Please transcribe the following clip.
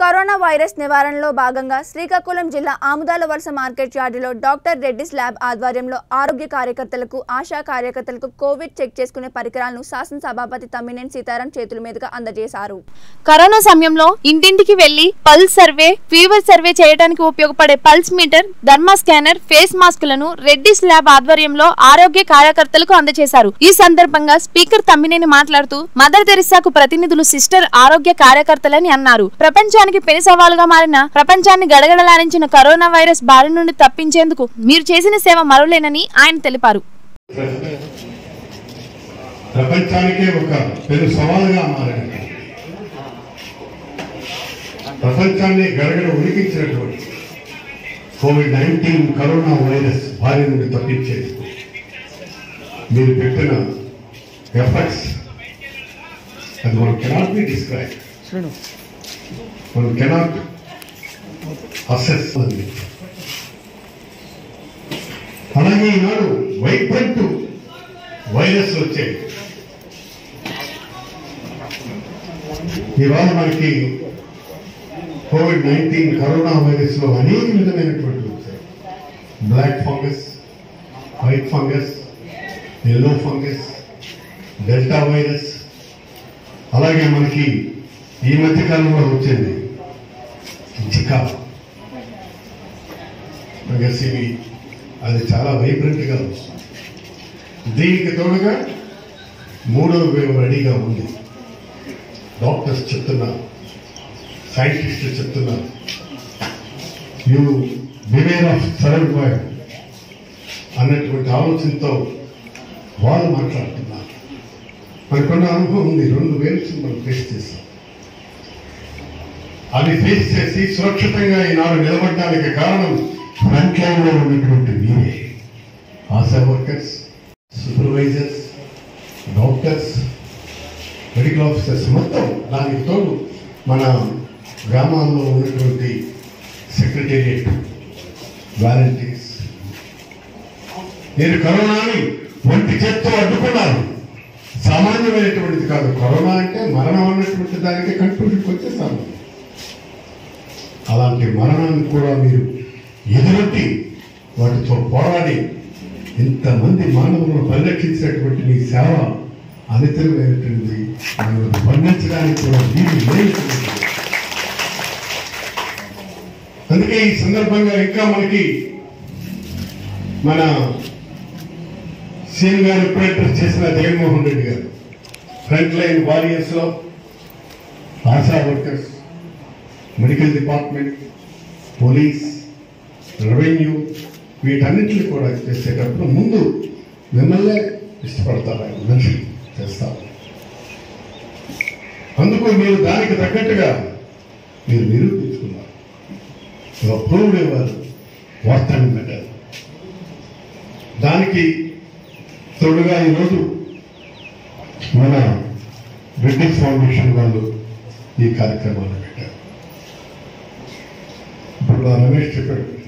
corona virus నివారణలో భాగంగా శ్రీకాకుళం జిల్లా ఆముదాల వలస మార్కెట్ యార్డులో డాక్టర్ రెడ్డిస్ ల్యాబ్ ఆధ్వర్యంలో ఆరోగ్య కార్యకర్తలకు ఆశా కార్యకర్తలకు కోవిడ్ చెక్ చేసుకునే పరికరాలను శాసనసభాపతి తమ్మినేని సీతారాం చేతుల మీదుగా అందజేశారు కరోనా సమయంలో ఇంటింటికి వెళ్లి పల్స్ సర్వే ఫీవర్ సర్వే చేయడానికి ఉపయోగపడే pulse meter thermal scanner face మాస్కులను రెడ్డిస్ ల్యాబ్ ఆధ్వర్యంలో ఆరోగ్య కార్యకర్తలకు అందజేశారు ఈ సందర్భంగా స్పీకర్ తమ్మినేని మాట్లాడుతూ మదర్ తెరిసాకు ప్రతినిధులు సిస్టర్ ఆరోగ్య కార్యకర్తలని అన్నారు ప్రపంచానికి పెను సవాలుగా మారిన ప్రపంచాన్ని గడగడలాడించిన కరోనా వైరస్ బారి నుండి తప్పించేందుకు మీరు చేసిన సేవ మరులేనని ఆయన తెలిపారు ప్రపంచానికే ఒక పెను సవాలుగా మారింది ప్రపంచాన్ని గడగడ ఉడికించినటువంటి కోవిడ్ నైన్టీన్ కరోనా వైరస్ బారి నుండి తప్పించేది మీరు పెట్టిన ఎఫర్ట్స్ అది మనం కెనాట్ బి డిస్క్రైబ్ మనం కెనాట్ అసెస్ అది అలాగే ఈనాడు వైబ్రెంట్ వైరస్ వచ్చాయి ఇవాళ మనకి కోవిడ్ నైన్టీన్ కరోనా వైరస్ లో అనేక విధమైనటువంటి వచ్చాయి black fungus white fungus yellow fungus delta virus అలాగే మనకి ఈ మధ్య కాలంలో వచ్చింది జికా ఇవి అది చాలా వైబ్రెంట్ గా వస్తుంది దీనికి తోడుగా మూడవ వేవ్ రెడీగా ఉంది డాక్టర్స్ చెప్తున్నారు సైంటిస్టులు చెప్తున్నారు you beware of third world అన్నటువంటి ఆలోచనతో వాళ్ళు మాట్లాడుతున్నారు మనకున్న అనుభవం ఉంది రెండు వేవ్స్ మనం ఫేస్ చేస్తాం అది ఫేస్ చేసి సురక్షితంగా ఈనాడు నిలబడడానికి కారణం ఫ్రంట్ లైన్ లో ఉన్నటువంటి మీరే ASHA workers supervisors doctors medical officers మొత్తం దానికి తోడు మన గ్రామాల్లో ఉన్నటువంటి సెక్రటేరియట్ వాలంటీర్స్ నేను కరోనాని ఒంటి చేత్తో అడ్డుకున్నాను సామాన్యమైనటువంటిది కాదు కరోనా అంటే మరణం అన్నటువంటి దానికి కంట్రోల్కి వచ్చేసాను అలాంటి మరణాన్ని కూడా మీరు ఎదురొట్టి వాటితో పోరాడి ఇంతమంది మానవులను పరిరక్షించినటువంటి మీ సేవ అనితరమైనటువంటి మనల్ని వర్ణించడానికి కూడా వీలు లేనటువంటి అందుకే ఈ సందర్భంగా ఇంకా మనకి మన సీఎం గారు ఇప్పుడు అడ్రస్ చేసిన జగన్మోహన్ రెడ్డి గారు ఫ్రంట్ లైన్ వారియర్స్ లో ASHA workers medical department police revenue వీటన్నిటిని కూడా చేసేటప్పుడు ముందు మిమ్మల్నే ఇష్టపడతారు ఆయన మనిషి చేస్తారు అందుకు మీరు దానికి తగ్గట్టుగా మీరు నిరూపించుకున్నారు ప్రూవ్డ్ ఇవ్వాలి వార్తని పెట్టారు దానికి తోడుగా ఈరోజు మన రెడ్డి ఫౌండేషన్ వాళ్ళు ఈ కార్యక్రమాన్ని పెట్టారు ఇప్పుడు రమేష్ చెప్పాడు